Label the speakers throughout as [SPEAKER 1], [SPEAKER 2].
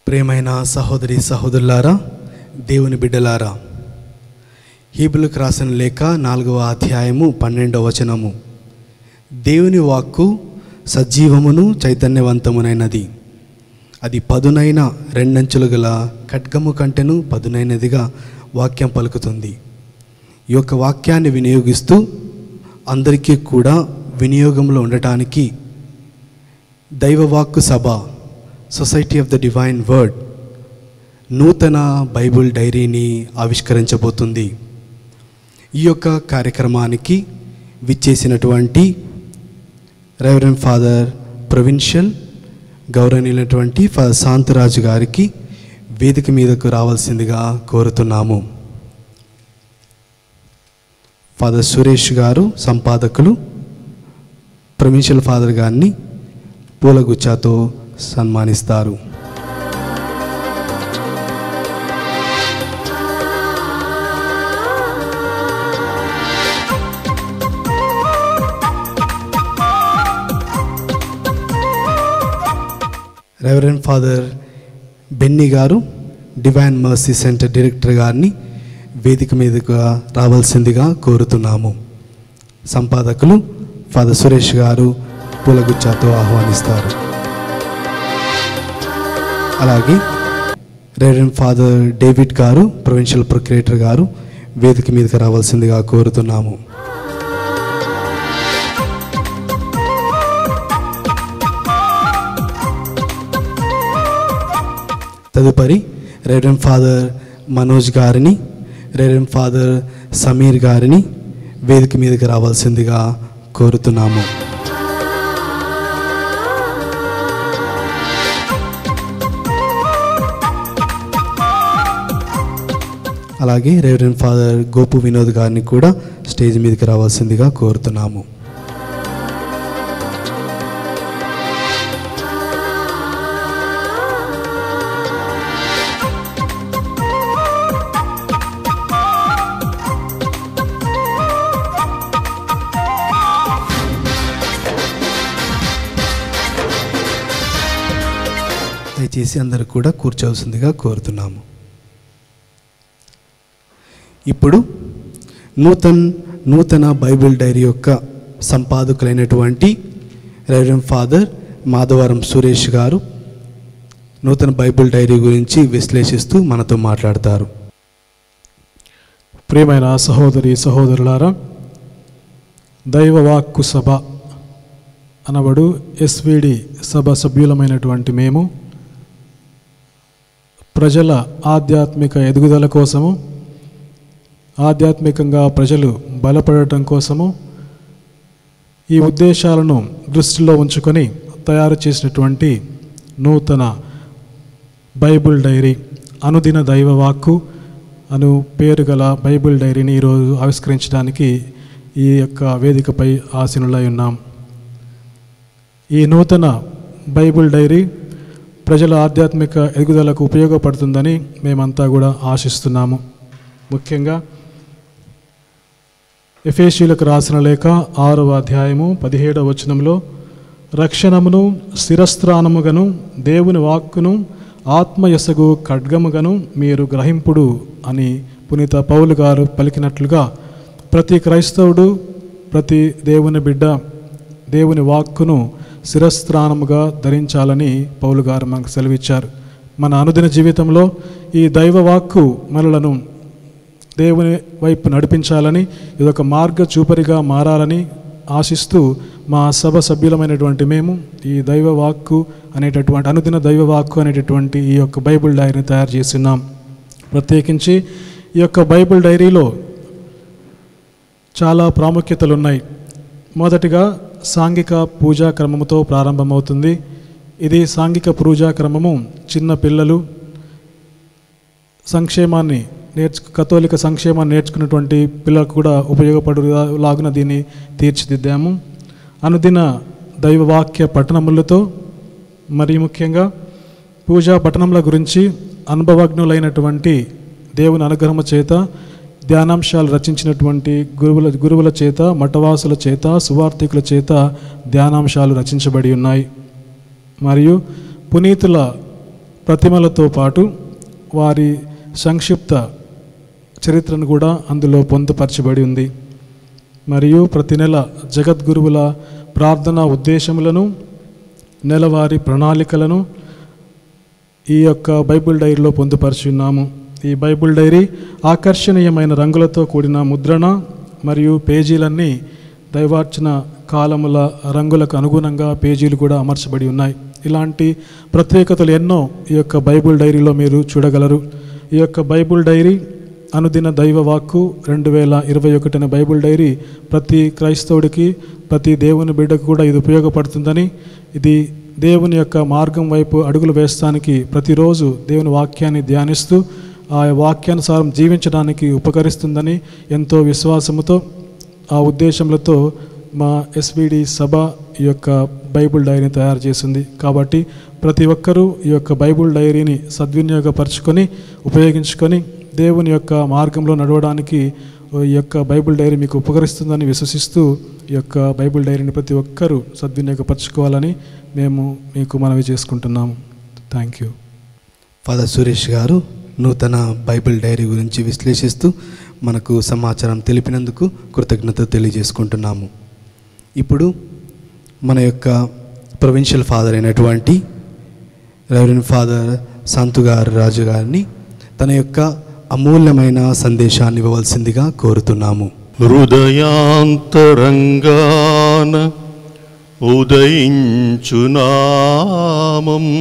[SPEAKER 1] ప్రేమైన సహోదరి సహోదరులారా దేవుని బిడ్డలారా హీబులకు రాసిన లేఖ నాలుగవ అధ్యాయము పన్నెండవ వచనము దేవుని వాక్కు సజీవమును చైతన్యవంతమునైనది అది పదునైన రెండంచులు గల ఖడ్గము కంటెను పదునైనదిగా వాక్యం పలుకుతుంది ఈ యొక్క వాక్యాన్ని వినియోగిస్తూ అందరికీ కూడా వినియోగంలో ఉండటానికి దైవవాక్కు సభ society of the divine word నూతన బైబిల్ డైరీని ఆవిష్కరించబోతుంది ఈ యొక్క కార్యక్రమానికి విచ్చేసినటువంటి రెవరెన్ ఫాదర్ ప్రొవిన్షియల్ గౌరవనీయులైనటువంటి ఫాదర్ శాంతరాజు గారికి వేదిక మీదకు రావాల్సిందిగా కోరుతున్నాము ఫాదర్ సురేష్ గారు సంపాదకులు ప్రొవిన్షియల్ ఫాదర్ గారిని పూలగుచ్చాతో సన్మానిస్తారు రెవరెండ్ ఫాదర్ బెన్నీ గారు డివైన్ మర్సీ సెంటర్ డైరెక్టర్ గారిని వేదిక మీదకు రావాల్సిందిగా కోరుతున్నాము సంపాదకులు ఫాదర్ సురేష్ గారు పూలగుచ్చాతో ఆహ్వానిస్తారు అలాగే రెవరెండ్ ఫాదర్ డేవిడ్ గారు ప్రొవిన్షియల్ ప్రొక్రియేటర్ గారు వేదిక మీదకి రావాల్సిందిగా కోరుతున్నాము తదుపరి రెవరెండ్ ఫాదర్ మనోజ్ గారిని రెవరెండ్ ఫాదర్ సమీర్ గారిని వేదిక మీదకి రావాల్సిందిగా కోరుతున్నాము అలాగే రెవరెండ్ ఫాదర్ గోపు వినోద్ గారిని కూడా స్టేజ్ మీదకి రావాల్సిందిగా కోరుతున్నాము దయచేసి అందరూ కూడా కూర్చోవలసిందిగా కోరుతున్నాము ఇప్పుడు నూతన్ నూతన బైబిల్ డైరీ యొక్క సంపాదకులైనటువంటి రెవరెండ్ ఫాదర్ మాధవరం సురేష్ గారు నూతన బైబిల్ డైరీ గురించి విశ్లేషిస్తూ మనతో మాట్లాడతారు
[SPEAKER 2] ప్రియమైన సహోదరి సహోదరులారా దైవవాక్కు సభ అనబడు ఎస్విడి సభ సభ్యులమైనటువంటి మేము ప్రజల ఆధ్యాత్మిక ఎదుగుదల కోసము ఆధ్యాత్మికంగా ప్రజలు బలపడటం కోసము ఈ ఉద్దేశాలను దృష్టిలో ఉంచుకొని తయారు చేసినటువంటి నూతన బైబిల్ డైరీ అనుదిన దైవవాక్కు అను పేరు గల బైబిల్ డైరీని ఈరోజు ఆవిష్కరించడానికి ఈ యొక్క వేదికపై ఆసీనులై ఉన్నాం ఈ నూతన బైబిల్ డైరీ ప్రజల ఆధ్యాత్మిక ఎదుగుదలకు ఉపయోగపడుతుందని మేమంతా కూడా ఆశిస్తున్నాము ముఖ్యంగా ఎఫేషీలకు రాసిన లేఖ ఆరవ అధ్యాయము పదిహేడవ వచనంలో రక్షణమును స్థిరస్త్రానముగను దేవుని వాక్కును ఆత్మయసగు ఖడ్గముగను మీరు గ్రహింపుడు అని పునీత పౌలు గారు పలికినట్లుగా ప్రతి క్రైస్తవుడు ప్రతి దేవుని బిడ్డ దేవుని వాక్కును శిరస్త్రానముగా ధరించాలని పౌలు గారు మనకు సెలవిచ్చారు మన అనుదిన జీవితంలో ఈ దైవ వాక్కు మనలను దేవుని వైపు నడిపించాలని ఇదొక మార్గ చూపరిగా మారాలని ఆశిస్తూ మా సభ సభ్యులమైనటువంటి మేము ఈ దైవ వాక్కు అనేటటువంటి అనుదిన దైవ వాక్కు అనేటటువంటి ఈ యొక్క బైబిల్ డైరీని తయారు చేస్తున్నాం ప్రత్యేకించి ఈ యొక్క బైబిల్ డైరీలో చాలా ప్రాముఖ్యతలు ఉన్నాయి మొదటిగా సాంఘిక పూజా క్రమముతో ప్రారంభమవుతుంది ఇది సాంఘిక పూజా క్రమము చిన్న పిల్లలు సంక్షేమాన్ని నేర్చు కథోలిక సంక్షేమాన్ని నేర్చుకున్నటువంటి పిల్లలకు కూడా ఉపయోగపడులాగున దీన్ని తీర్చిదిద్దాము అనుదిన దైవవాక్య పఠనములతో మరి ముఖ్యంగా పూజా పఠనముల గురించి అనుభవజ్ఞులైనటువంటి దేవుని అనుగ్రహము చేత ధ్యానాంశాలు రచించినటువంటి గురువుల గురువుల చేత మఠవాసుల చేత సువార్థికుల చేత ధ్యానాంశాలు రచించబడి ఉన్నాయి మరియు పునీతుల ప్రతిమలతో పాటు వారి సంక్షిప్త చరిత్రను కూడా అందులో పొందుపరచబడి ఉంది మరియు ప్రతి నెల జగద్గురువుల ప్రార్థనా ఉద్దేశములను నెలవారీ ప్రణాళికలను ఈ యొక్క బైబిల్ డైరీలో పొందుపరిచి ఉన్నాము ఈ బైబిల్ డైరీ ఆకర్షణీయమైన రంగులతో కూడిన ముద్రణ మరియు పేజీలన్నీ దైవార్చన కాలముల రంగులకు అనుగుణంగా పేజీలు కూడా అమర్చబడి ఉన్నాయి ఇలాంటి ప్రత్యేకతలు ఎన్నో ఈ యొక్క బైబిల్ డైరీలో మీరు చూడగలరు ఈ యొక్క బైబిల్ డైరీ అనుదిన దైవ వాక్కు రెండు వేల ఇరవై ఒకటిన బైబిల్ డైరీ ప్రతి క్రైస్తవుడికి ప్రతి దేవుని బిడ్డకు కూడా ఇది ఉపయోగపడుతుందని ఇది దేవుని యొక్క మార్గం వైపు అడుగులు వేస్తానికి ప్రతిరోజు దేవుని వాక్యాన్ని ధ్యానిస్తూ ఆ వాక్యానుసారం జీవించడానికి ఉపకరిస్తుందని ఎంతో విశ్వాసముతో ఆ ఉద్దేశములతో మా ఎస్విడి సభ ఈ యొక్క బైబిల్ డైరీని తయారు చేసింది కాబట్టి ప్రతి ఒక్కరూ ఈ యొక్క బైబిల్ డైరీని సద్వినియోగపరచుకొని ఉపయోగించుకొని దేవుని యొక్క మార్గంలో నడవడానికి ఈ యొక్క బైబిల్ డైరీ మీకు ఉపకరిస్తుందని విశ్వసిస్తూ ఈ యొక్క బైబిల్ డైరీని ప్రతి ఒక్కరూ సద్వినియోగపరచుకోవాలని మేము మీకు మనవి చేసుకుంటున్నాము థ్యాంక్ యూ
[SPEAKER 1] ఫాదర్ సురేష్ గారు నూతన బైబిల్ డైరీ గురించి విశ్లేషిస్తూ మనకు సమాచారం తెలిపినందుకు కృతజ్ఞత తెలియజేసుకుంటున్నాము ఇప్పుడు మన యొక్క ప్రొవిన్షియల్ ఫాదర్ అయినటువంటి రెవరెండ్ ఫాదర్ సంతు గారు రాజు గారిని తన యొక్క అమూల్యమైన సందేశాన్ని ఇవ్వవలసిందిగా కోరుతున్నాము
[SPEAKER 3] హృదయాంతరంగాన ఉదయించునామం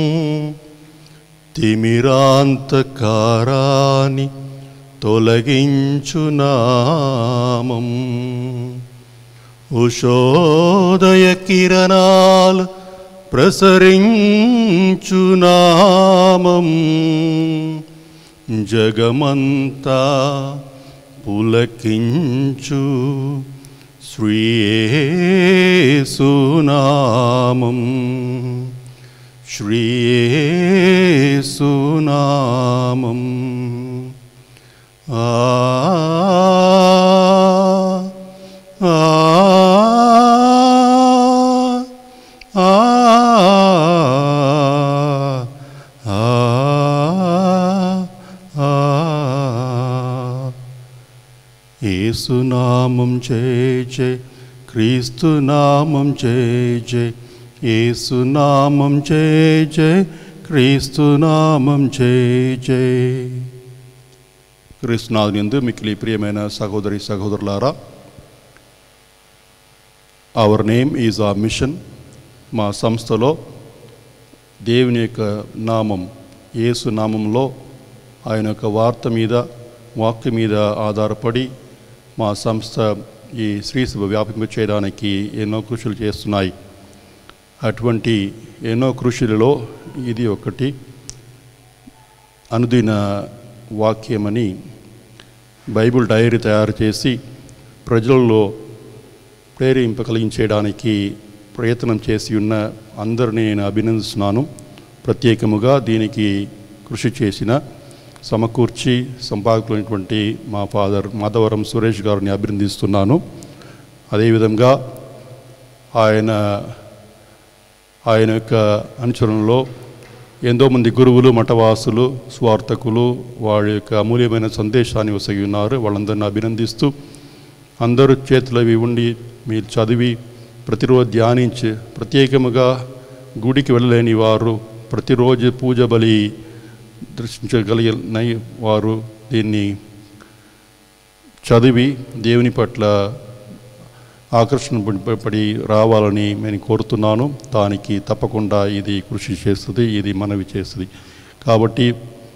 [SPEAKER 3] తిమిరాంతకారాని తొలగించునామం ఉషోదయ కిరణాలు ప్రసరించునామం జగమంతా పులకించు శ్రీయేసునామం శ్రీయేసునామం ఆ ఆ ఆ ఆ ఏసునామం జయ జయ క్రీస్తునామం జయ జయ ఏసునామం జయ జయ క్రీస్తునామం జయ జయ క్రీస్తునాథునిందు మిక్కిలి ప్రియమైన సహోదరి సహోదరులారా అవర్ నేమ్ ఈజ్ ఆ మిషన్ మా సంస్థలో దేవుని యొక్క నామం యేసు నామంలో ఆయన యొక్క వార్త మీద వాక్య మీద ఆధారపడి మా సంస్థ ఈ శ్రీసభ వ్యాపింప చేయడానికి ఎన్నో కృషులు చేస్తున్నాయి అటువంటి ఎన్నో కృషులలో ఇది ఒకటి అనుదిన వాక్యమని బైబిల్ డైరీ తయారు చేసి ప్రజల్లో ప్రేరేంప కలిగించేయడానికి ప్రయత్నం చేసి ఉన్న అందరినీ నేను అభినందిస్తున్నాను ప్రత్యేకముగా దీనికి కృషి చేసిన సమకూర్చి సంపాదకులైనటువంటి మా ఫాదర్ మాధవరం సురేష్ గారిని అభినందిస్తున్నాను అదేవిధంగా ఆయన ఆయన యొక్క అనుచరణలో ఎంతోమంది గురువులు మఠవాసులు స్వార్థకులు వాళ్ళ యొక్క అమూల్యమైన సందేశాన్ని వసగి ఉన్నారు వాళ్ళందరినీ అభినందిస్తూ అందరూ చేతిలో ఇవి ఉండి మీరు చదివి ప్రతిరోజు ధ్యానించి ప్రత్యేకముగా గుడికి వెళ్ళలేని వారు ప్రతిరోజు పూజ బలి దర్శించగలిగిన వారు దీన్ని చదివి దేవుని పట్ల ఆకర్షణ పడి- పడి రావాలని నేను కోరుతున్నాను దానికి తప్పకుండా ఇది కృషి చేస్తుంది ఇది మనవి చేస్తుంది కాబట్టి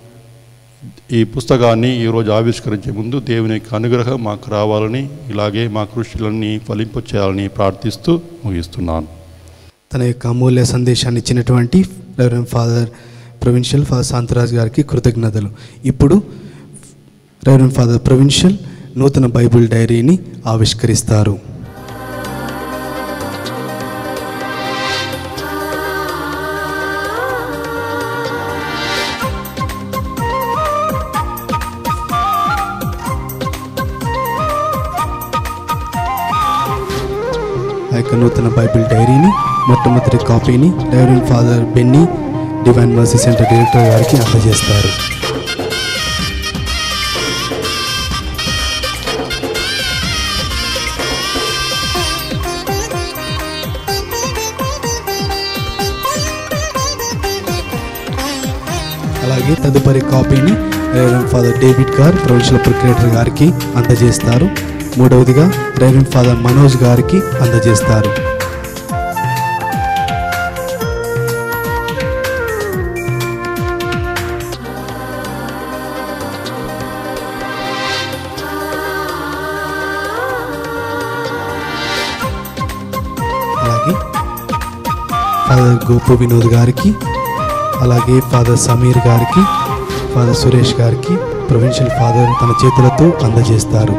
[SPEAKER 3] ఈ పుస్తకాన్ని ఈరోజు ఆవిష్కరించే ముందు దేవుని యొక్క అనుగ్రహం మాకు రావాలని ఇలాగే మా కృషులన్నీ ఫలింపచేయాలని ప్రార్థిస్తూ ముగిస్తున్నాను
[SPEAKER 1] తన యొక్క అమూల్య సందేశాన్ని ఇచ్చినటువంటి reverend father provincial father Shantharaj గారికి కృతజ్ఞతలు ఇప్పుడు రెవరెండ్ ఫాదర్ ప్రొవిన్షియల్ నూతన బైబిల్ డైరీని ఆవిష్కరిస్తారు ఆ యొక్క నూతన బైబిల్ డైరీని మొట్టమొదటి కాపీని reverend father Benny divine mercy centre director గారికి అందజేస్తారు అలాగే తదుపరి కాపీని రేవరెంట్ ఫాదర్ డేవిడ్ గారు ప్రొవిన్షియల్ ప్రొక్రియేటర్ గారికి అందజేస్తారు మూడవదిగా రేవరెంట్ ఫాదర్ మనోజ్ గారికి అందజేస్తారు అలాగే ఫాదర్ గోపు వినోద్ గారికి అలాగే ఫాదర్ సమీర్ గారికి ఫాదర్ సురేష్ గారికి ప్రొవిన్షియల్ ఫాదర్ తన చేతులతో అందజేస్తారు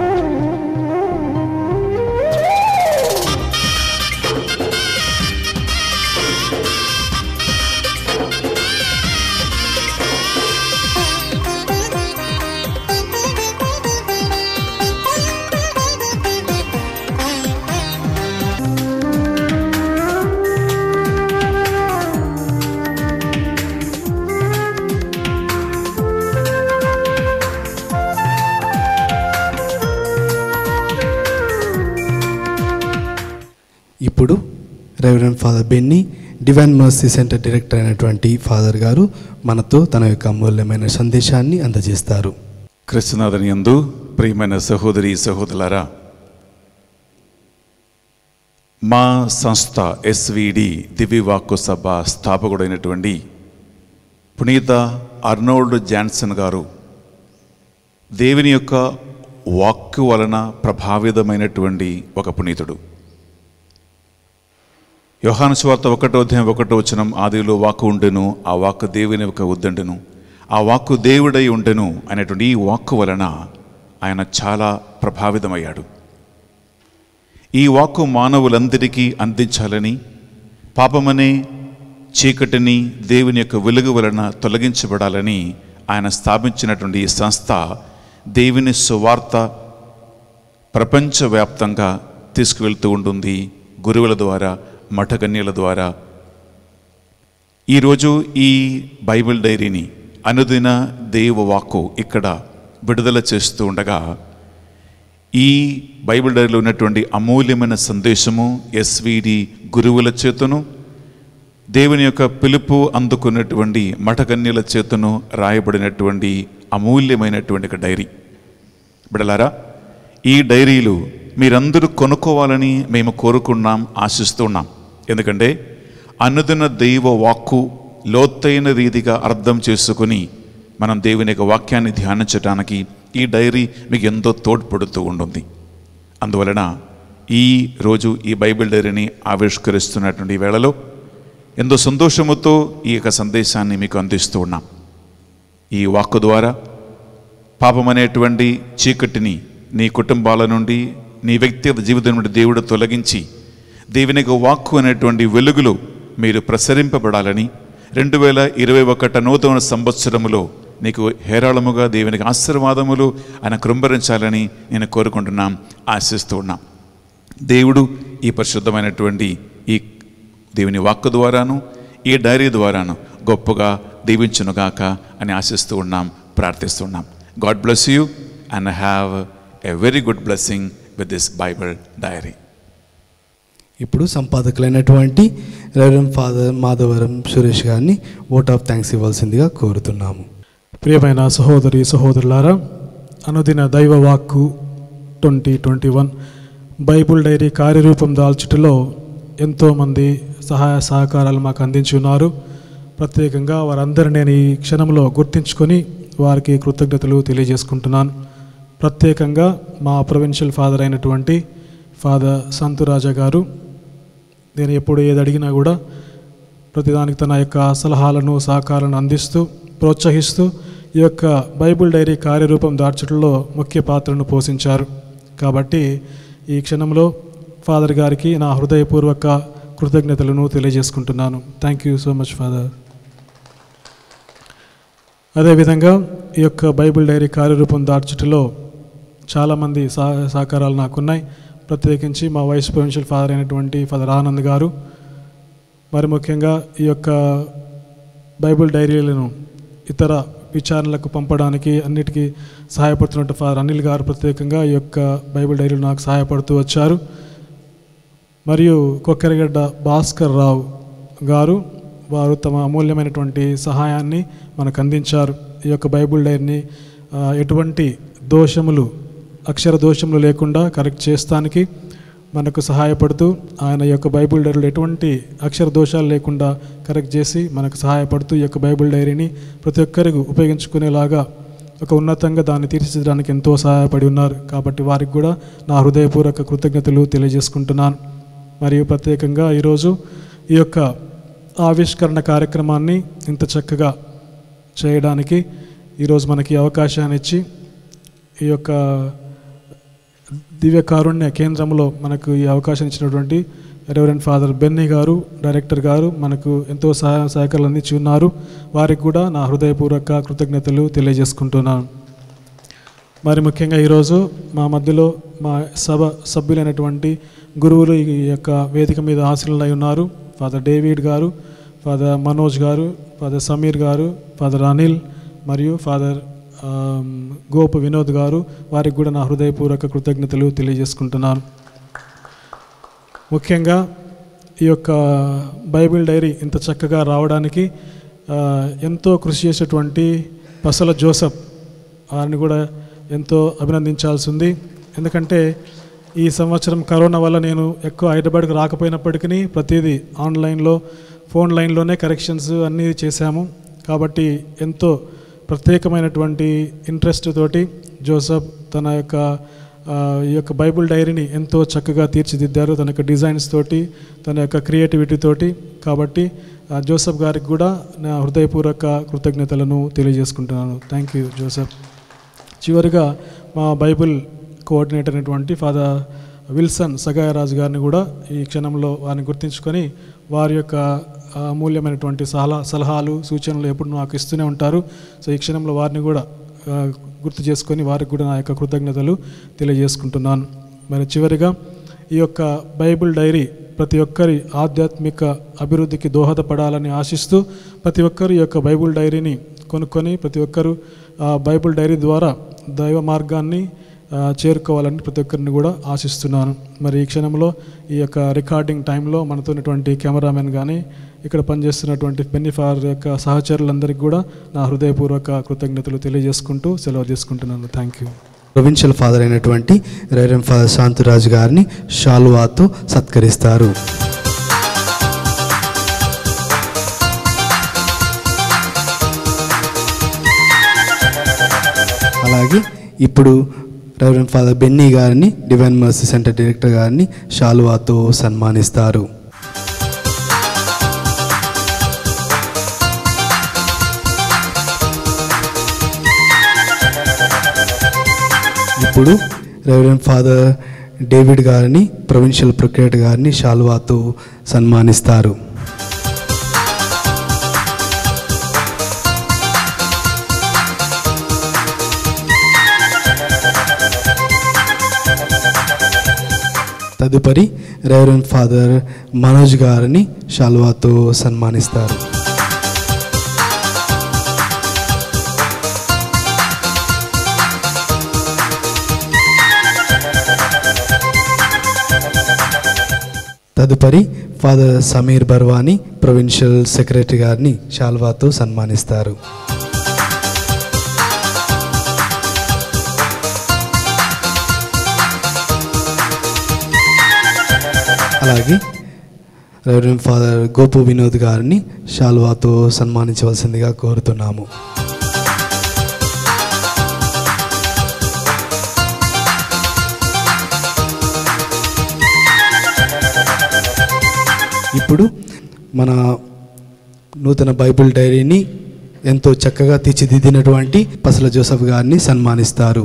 [SPEAKER 1] ఇప్పుడు reverend father Benny divine mercy centre director అయినటువంటి ఫాదర్ గారు మనతో తన యొక్క అమూల్యమైన సందేశాన్ని అందజేస్తారు
[SPEAKER 4] క్రిస్తునాథని యందు ప్రియమైన సహోదరి సహోదరులారా మా సంస్థ ఎస్విడి దివ్యవాక్కు సభ స్థాపకుడైనటువంటి పునీత అర్నోల్డ్ జాన్సన్ గారు దేవుని యొక్క వాక్కు వలన ప్రభావితమైనటువంటి ఒక పునీతుడు యోహాను స్వార్త ఒకటో అధ్యాయం ఒకటో వచనం ఆదిలో వాక్కు ఉండెను ఆ వాక్కు దేవుని యొక్క ఉద్దండెను ఆ వాక్కు దేవుడై ఉండెను అనేటువంటి ఈ వాక్కు వలన ఆయన చాలా ప్రభావితమయ్యాడు ఈ వాక్కు మానవులందరికీ అందించాలని పాపమనే చీకటిని దేవుని యొక్క వెలుగు వలన తొలగించబడాలని ఆయన స్థాపించినటువంటి ఈ సంస్థ దేవుని సువార్త ప్రపంచవ్యాప్తంగా తీసుకువెళ్తూ ఉంటుంది గురువుల ద్వారా మఠకన్యల ద్వారా ఈరోజు ఈ బైబిల్ డైరీని అనుదిన దేవవాక్కు ఇక్కడ విడుదల చేస్తూ ఉండగా ఈ బైబిల్ డైరీలో ఉన్నటువంటి అమూల్యమైన సందేశము ఎస్విడి గురువుల చేతను దేవుని యొక్క పిలుపు అందుకున్నటువంటి మఠకన్యల చేతను రాయబడినటువంటి అమూల్యమైనటువంటి ఒక డైరీ బిడలారా ఈ డైరీలు మీరందరూ కొనుక్కోవాలని మేము కోరుకున్నాం ఆశిస్తున్నాం ఎందుకంటే అనుదిన దైవ వాక్కు లోతైన రీతిగా అర్థం చేసుకుని మనం దేవుని యొక్క వాక్యాన్ని ధ్యానించడానికి ఈ డైరీ మీకు ఎంతో తోడ్పడుతూ ఉంటుంది అందువలన ఈ రోజు ఈ బైబిల్ డైరీని ఆవిష్కరిస్తున్నటువంటి ఈ వేళలో ఎంతో సంతోషముతో ఈ యొక్క సందేశాన్ని మీకు అందిస్తూ ఉన్నాం ఈ వాక్కు ద్వారా పాపమనేటువంటి చీకటిని నీ కుటుంబాల నుండి నీ వ్యక్తిగత జీవితం నుండి దేవుడు తొలగించి దేవుని యొక్క వాక్కు అనేటువంటి వెలుగులు మీరు ప్రసరింపబడాలని రెండు వేల ఇరవై ఒకట నూతన సంవత్సరములో నీకు హేరాళముగా దేవునికి ఆశీర్వాదములు ఆయన కృంభరించాలని నేను కోరుకుంటున్నాం ఆశిస్తూ ఉన్నాం దేవుడు ఈ పరిశుద్ధమైనటువంటి ఈ దేవుని వాక్కు ద్వారాను ఈ డైరీ ద్వారాను గొప్పగా దీవించునుగాక అని ఆశిస్తూ ఉన్నాం ప్రార్థిస్తున్నాం God bless you and have a very good blessing with this Bible diary
[SPEAKER 1] ఇప్పుడు సంపాదకులైనటువంటి రెవరెండ్ ఫాదర్ మాధవరం సురేష్ గారిని ఓట్ ఆఫ్ థ్యాంక్స్ ఇవ్వాల్సిందిగా కోరుతున్నాము
[SPEAKER 2] ప్రియమైన సహోదరి సహోదరులారా అనుదిన దైవ వాక్కు twenty twenty one Bible diary కార్యరూపం దాల్చుటలో ఎంతోమంది సహాయ సహకారాలు మాకు అందించి ఉన్నారు ప్రత్యేకంగా వారందరినీ నేను ఈ క్షణంలో గుర్తించుకొని వారికి కృతజ్ఞతలు తెలియజేసుకుంటున్నాను ప్రత్యేకంగా మా ప్రొవిన్షియల్ ఫాదర్ అయినటువంటి ఫాదర్ సంతురాజా గారు నేను ఎప్పుడు ఏది అడిగినా కూడా ప్రతిదానికి తన యొక్క సలహాలను సహకారాలను అందిస్తూ ప్రోత్సహిస్తూ ఈ యొక్క బైబిల్ డైరీ కార్యరూపం దార్చడంలో ముఖ్య పాత్రను పోషించారు కాబట్టి ఈ క్షణంలో ఫాదర్ గారికి నా హృదయపూర్వక కృతజ్ఞతలను తెలియజేసుకుంటున్నాను thank you so much father అదేవిధంగా ఈ యొక్క బైబిల్ డైరీ కార్యరూపం దార్చటలో చాలామంది సహ సహకారాలు నాకున్నాయి ప్రత్యేకించి మా వైస్ ప్రొవిన్షియల్ ఫాదర్ అయినటువంటి ఫాదర్ ఆనంద్ గారు మరి ముఖ్యంగా ఈ యొక్క బైబిల్ డైరీలను ఇతర విచారణలకు పంపడానికి అన్నిటికీ సహాయపడుతున్నట్టు ఫాదర్ అనిల్ గారు ప్రత్యేకంగా ఈ యొక్క బైబిల్ డైరీలు నాకు సహాయపడుతూ వచ్చారు మరియు కొక్కెరగడ్డ భాస్కర్ రావు గారు వారు తమ అమూల్యమైనటువంటి సహాయాన్ని మనకు అందించారు ఈ యొక్క బైబిల్ డైరీని ఆ, ఎటువంటి దోషములు అక్షర దోషములు లేకుండా కరెక్ట్ చేస్తానికి మనకు సహాయపడుతూ ఆయన యొక్క బైబిల్ డైరీలో ఎటువంటి అక్షర దోషాలు లేకుండా కరెక్ట్ చేసి మనకు సహాయపడుతూ ఈ యొక్క బైబిల్ డైరీని ప్రతి ఒక్కరికి ఉపయోగించుకునేలాగా ఒక ఉన్నతంగా దాన్ని తీర్చిదిద్దడానికి ఎంతో సహాయపడి ఉన్నారు కాబట్టి వారికి కూడా నా హృదయపూర్వక కృతజ్ఞతలు తెలియజేసుకుంటున్నాను మరియు ప్రత్యేకంగా ఈరోజు ఈ యొక్క ఆవిష్కరణ కార్యక్రమాన్ని ఇంత చక్కగా చేయడానికి ఈరోజు మనకి అవకాశాన్ని ఇచ్చి ఈ యొక్క దివ్య కారుణ్య కేంద్రంలో మనకు ఈ అవకాశం ఇచ్చినటువంటి రెవరెంట్ ఫాదర్ బెన్నీ గారు డైరెక్టర్ గారు మనకు ఎంతో సహాయ సహకారాలు అందించి ఉన్నారు వారికి కూడా నా హృదయపూర్వక కృతజ్ఞతలు తెలియజేసుకుంటున్నాను మరి ముఖ్యంగా ఈరోజు మా మధ్యలో మా సభ సభ్యులైనటువంటి గురువులు ఈ యొక్క వేదిక మీద ఆశీనులై ఉన్నారు ఫాదర్ డేవిడ్ గారు ఫాదర్ మనోజ్ గారు ఫాదర్ సమీర్ గారు ఫాదర్ అనిల్ మరియు ఫాదర్ ఆమ్, గోప వినోద్ గారు వారికి కూడా నా హృదయపూర్వక కృతజ్ఞతలు తెలియజేసుకుంటున్నాను ముఖ్యంగా ఈ యొక్క బైబిల్ డైరీ ఇంత చక్కగా రావడానికి ఆ, ఎంతో కృషి చేసేటువంటి పసల జోసఫ్ వారిని కూడా ఎంతో అభినందించాల్సి ఉంది ఎందుకంటే ఈ సంవత్సరం కరోనా వల్ల నేను ఎక్కువ హైదరాబాద్కి రాకపోయినప్పటికీ ప్రతిదీ ఆన్లైన్లో ఫోన్ లైన్లోనే కరెక్షన్స్ అన్నీ చేశాము కాబట్టి ఎంతో ప్రత్యేకమైనటువంటి ఇంట్రెస్ట్ తోటి జోసఫ్ తన యొక్క ఆ, ఈ యొక్క బైబిల్ డైరీని ఎంతో చక్కగా తీర్చిదిద్దారు తన యొక్క డిజైన్స్ తోటి తన యొక్క క్రియేటివిటీ తోటి కాబట్టి ఆ, జోసఫ్ గారికి కూడా నా హృదయపూర్వక కృతజ్ఞతలను తెలియజేసుకుంటున్నాను థ్యాంక్ యూ జోసఫ్ చివరిగా మా బైబిల్ కోఆర్డినేటర్ అయినటువంటి ఫాదర్ విల్సన్ సగాయరాజు గారిని కూడా ఈ క్షణంలో వారిని గుర్తించుకొని వారి యొక్క ఆ, అమూల్యమైనటువంటి సలహా సలహాలు సూచనలు ఎప్పుడు నాకు ఇస్తూనే ఉంటారు సో ఈ క్షణంలో వారిని కూడా ఆ, గుర్తు చేసుకొని వారికి కూడా నా యొక్క కృతజ్ఞతలు తెలియజేసుకుంటున్నాను మరి చివరిగా ఈ యొక్క బైబిల్ డైరీ ప్రతి ఒక్కరి ఆధ్యాత్మిక అభివృద్ధికి దోహదపడాలని ఆశిస్తూ ప్రతి ఒక్కరు ఈ యొక్క బైబిల్ డైరీని కొనుక్కొని ప్రతి ఒక్కరు ఆ బైబిల్ డైరీ ద్వారా దైవ మార్గాన్ని ఆ, చేరుకోవాలని ప్రతి ఒక్కరిని కూడా ఆశిస్తున్నాను మరి ఈ క్షణంలో ఈ యొక్క రికార్డింగ్ టైంలో మనతో ఉన్నటువంటి కెమెరామెన్ కానీ ఇక్కడ పనిచేస్తున్నటువంటి బెన్నిఫార్ యొక్క సహచరులందరికీ కూడా నా హృదయపూర్వక కృతజ్ఞతలు తెలియజేసుకుంటూ సెలవు తీసుకుంటున్నాను థ్యాంక్ యూ
[SPEAKER 1] ప్రొవిన్షియల్ ఫాదర్ అయినటువంటి రైరెన్ ఫాదర్ శాంతిరాజు గారిని షాలువాతో సత్కరిస్తారు అలాగే ఇప్పుడు రెవరెంట్ ఫాదర్ బెన్నీ గారిని డివైన్ మర్సీ సెంటర్ డైరెక్టర్ గారిని షాలువాతో సన్మానిస్తారు ఇప్పుడు రెవరెంట్ ఫాదర్ డేవిడ్ గారిని ప్రొవిన్షియల్ ప్రొక్రేటర్ గారిని షాల్వాతో సన్మానిస్తారు తదుపరి రెవరెంట్ ఫాదర్ మనోజ్ గారిని షాల్వాతో సన్మానిస్తారు తదుపరి father Samir Barwani provincial secretary గారిని షాల్వాతో సన్మానిస్తారు అలాగే రెవరెండ్ ఫాదర్ గోపు వినోద్ గారిని షాల్వాతో సన్మానించవలసిందిగా కోరుతున్నాము ఇప్పుడు మన నూతన బైబిల్ డైరీని ఎంతో చక్కగా తీర్చిదిద్దినటువంటి పసల జోసఫ్ గారిని సన్మానిస్తారు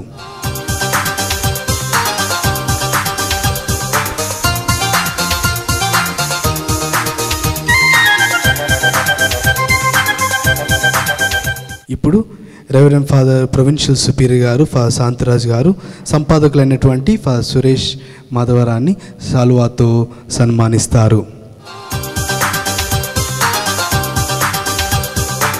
[SPEAKER 1] ఇప్పుడు రెవరెండ్ ఫాదర్ ప్రొవిన్షియల్ సుపీరియర్ గారు ఫాదర్ శాంతరాజ్ గారు సంపాదకులైనటువంటి ఫాదర్ సురేష్ మాధవరాన్ని సాలువాతో సన్మానిస్తారు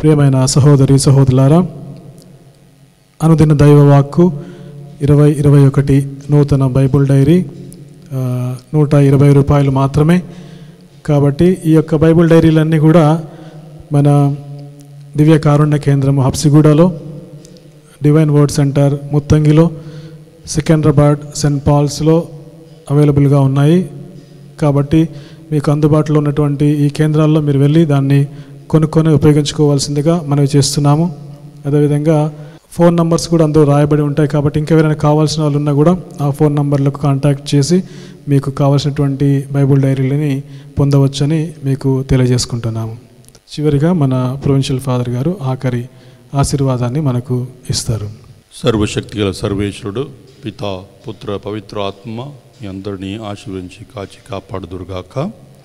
[SPEAKER 2] ప్రియమైన సహోదరి సహోదరులారా అనుదిన దైవ వాక్కు ఇరవై ఇరవై ఒకటి నూతన బైబుల్ డైరీ ఆ, నూట ఇరవై రూపాయలు మాత్రమే కాబట్టి ఈ యొక్క బైబుల్ డైరీలన్నీ కూడా మన దివ్య కారుణ్య కేంద్రం హబ్సిగూడలో డివైన్ వర్డ్ సెంటర్ ముత్తంగిలో సికింద్రాబాద్ సెంట్ పాల్స్లో అవైలబుల్గా ఉన్నాయి కాబట్టి మీకు అందుబాటులో ఉన్నటువంటి ఈ కేంద్రాల్లో మీరు వెళ్ళి దాన్ని కొనుక్కొని ఉపయోగించుకోవాల్సిందిగా మనవి చేస్తున్నాము అదేవిధంగా ఫోన్ నంబర్స్ కూడా అందులో రాయబడి ఉంటాయి కాబట్టి ఇంకెవరైనా కావాల్సిన వాళ్ళు ఉన్నా కూడా ఆ ఫోన్ నంబర్లకు కాంటాక్ట్ చేసి మీకు కావాల్సినటువంటి బైబుల్ డైరీలని పొందవచ్చని మీకు తెలియజేసుకుంటున్నాము చివరిగా మన ప్రొవిన్షియల్ ఫాదర్ గారు ఆఖరి ఆశీర్వాదాన్ని మనకు ఇస్తారు
[SPEAKER 3] సర్వశక్తి గల సర్వేశ్వరుడు పిత పుత్ర పవిత్ర ఆత్మ మీ అందరినీ ఆశీర్వదించి కాచి కాపాడుదురుగాక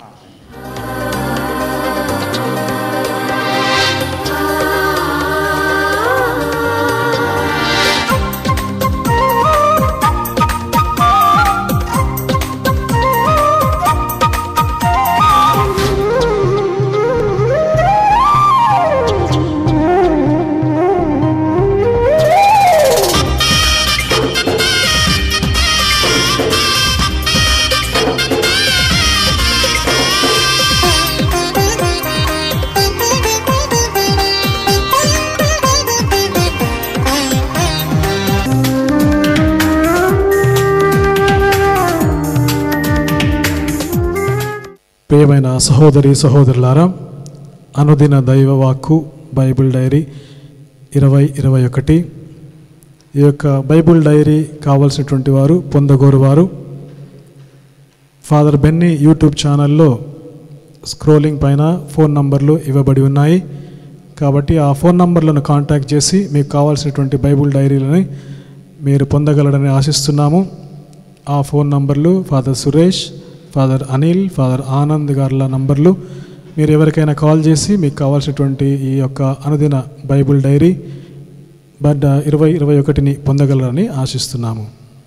[SPEAKER 2] ప్రియమైన సహోదరి సహోదరులారా అనుదిన దైవ వాక్కు బైబిల్ డైరీ ఇరవై ఇరవై ఒకటి ఈ యొక్క బైబిల్ డైరీ కావలసినటువంటి వారు పొందగోరు వారు ఫాదర్ బెన్నీ యూట్యూబ్ ఛానల్లో స్క్రోలింగ్ పైన ఫోన్ నంబర్లు ఇవ్వబడి ఉన్నాయి కాబట్టి ఆ ఫోన్ నంబర్లను కాంటాక్ట్ చేసి మీకు కావాల్సినటువంటి బైబిల్ డైరీలని మీరు పొందగలరని ఆశిస్తున్నాము ఆ ఫోన్ నంబర్లు father Suresh father Anil father Anand గారుల నంబర్లు మీరు ఎవరికైనా కాల్ చేసి మీకు కావాల్సినటువంటి ఈ యొక్క అనుదిన బైబిల్ డైరీ బట్ ఇరవై ఇరవై ఒకటిని పొందగలరని ఆశిస్తున్నాము